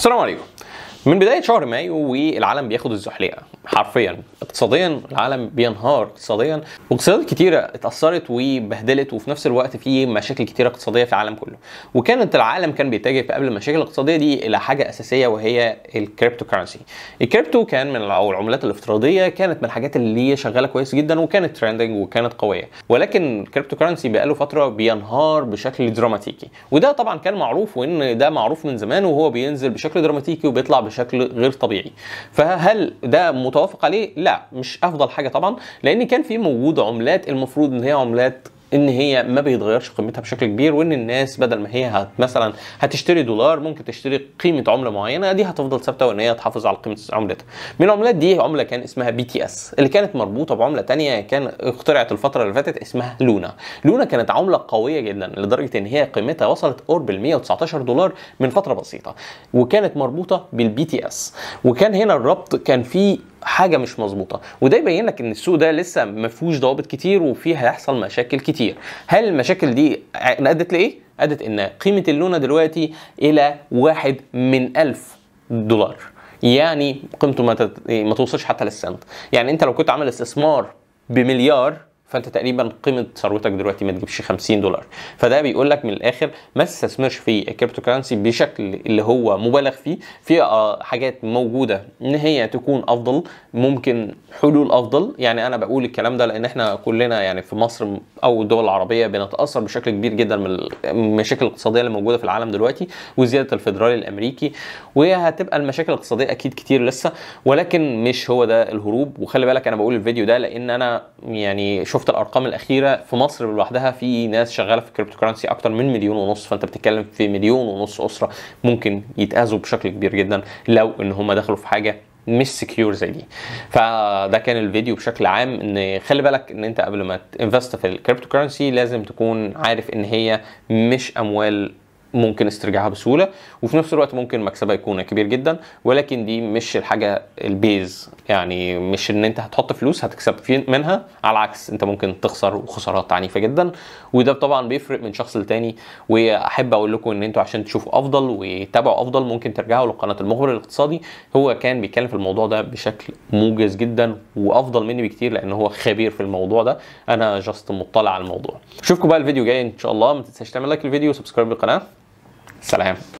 السلام عليكم من بداية شهر مايو والعالم بياخد الزحليقة حرفيا اقتصاديا العالم بينهار اقتصاديا واقتصادات كتيرة اتأثرت وبهدلت وفي نفس الوقت في مشاكل كتيرة اقتصادية في العالم كله وكانت العالم كان بيتجه في قبل المشاكل الاقتصادية دي إلى حاجة أساسية وهي الكريبتو كرنسي الكريبتو كان من أو العملات الافتراضية كانت من الحاجات اللي هي شغالة كويس جدا وكانت ترندنج وكانت قوية ولكن الكريبتو كرنسي بقاله فترة بينهار بشكل دراماتيكي وده طبعا كان معروف وان ده معروف من زمان وهو بينزل بشكل دراماتيكي وبيطلع بشكل غير طبيعي فهل ده متوافق عليه لا مش افضل حاجه طبعا لان كان في موجود عملات المفروض ان هي عملات ان هي ما بيتغيرش قيمتها بشكل كبير وان الناس بدل ما هي هت مثلا هتشتري دولار ممكن تشتري قيمه عمله معينه دي هتفضل ثابته وان هي تحافظ على قيمه عملتها من العملات دي عمله كان اسمها بي تي اس اللي كانت مربوطه بعمله تانية كان اخترعت الفتره اللي فاتت اسمها لونا لونا كانت عمله قويه جدا لدرجه ان هي قيمتها وصلت قرب ال 119 دولار من فتره بسيطه وكانت مربوطه بالبي تي اس وكان هنا الربط كان فيه حاجه مش مظبوطه وده يبين لك ان السوق ده لسه ما فيهوش ضوابط كتير وفيه هيحصل مشاكل كتير هل المشاكل دي ادت لايه ادت ان قيمه اللونه دلوقتي الى واحد من ألف دولار يعني قيمته ما, تت... ما توصلش حتى للسنت يعني انت لو كنت عامل استثمار بمليار فانت تقريبا قيمه ثروتك دلوقتي ما تجيبش 50 دولار فده بيقول لك من الاخر ما تستثمرش في الكريبتو كرنسي بشكل اللي هو مبالغ فيه في حاجات موجوده ان هي تكون افضل ممكن حلول افضل يعني انا بقول الكلام ده لان احنا كلنا يعني في مصر او الدول العربيه بنتاثر بشكل كبير جدا من المشاكل الاقتصاديه اللي موجوده في العالم دلوقتي وزياده الفدرالي الامريكي وهتبقى المشاكل الاقتصاديه اكيد كتير لسه ولكن مش هو ده الهروب وخلي بالك انا بقول الفيديو ده لان انا يعني شفت الارقام الاخيره في مصر لوحدها في ناس شغاله في الكريبتو كرنسي اكتر من مليون ونص فانت بتتكلم في مليون ونص اسره ممكن يتاذوا بشكل كبير جدا لو ان هم دخلوا في حاجه مش سكيور زي دي فده كان الفيديو بشكل عام ان خلي بالك ان انت قبل ما تنفست في الكريبتو كرنسي لازم تكون عارف ان هي مش اموال ممكن استرجاعها بسهوله وفي نفس الوقت ممكن مكسبها يكون كبير جدا ولكن دي مش الحاجه البيز يعني مش ان انت هتحط فلوس هتكسب منها على العكس انت ممكن تخسر وخسارات عنيفه جدا وده طبعا بيفرق من شخص لتاني واحب اقول لكم ان انتوا عشان تشوفوا افضل وتتابعوا افضل ممكن ترجعوا لقناه المخبر الاقتصادي هو كان بيتكلم في الموضوع ده بشكل موجز جدا وافضل مني بكتير لان هو خبير في الموضوع ده انا جاست مطلع على الموضوع اشوفكم بقى الفيديو جاي ان شاء الله ما تنساش تعمل لايك الفيديو وسبسكرايب للقناه سلام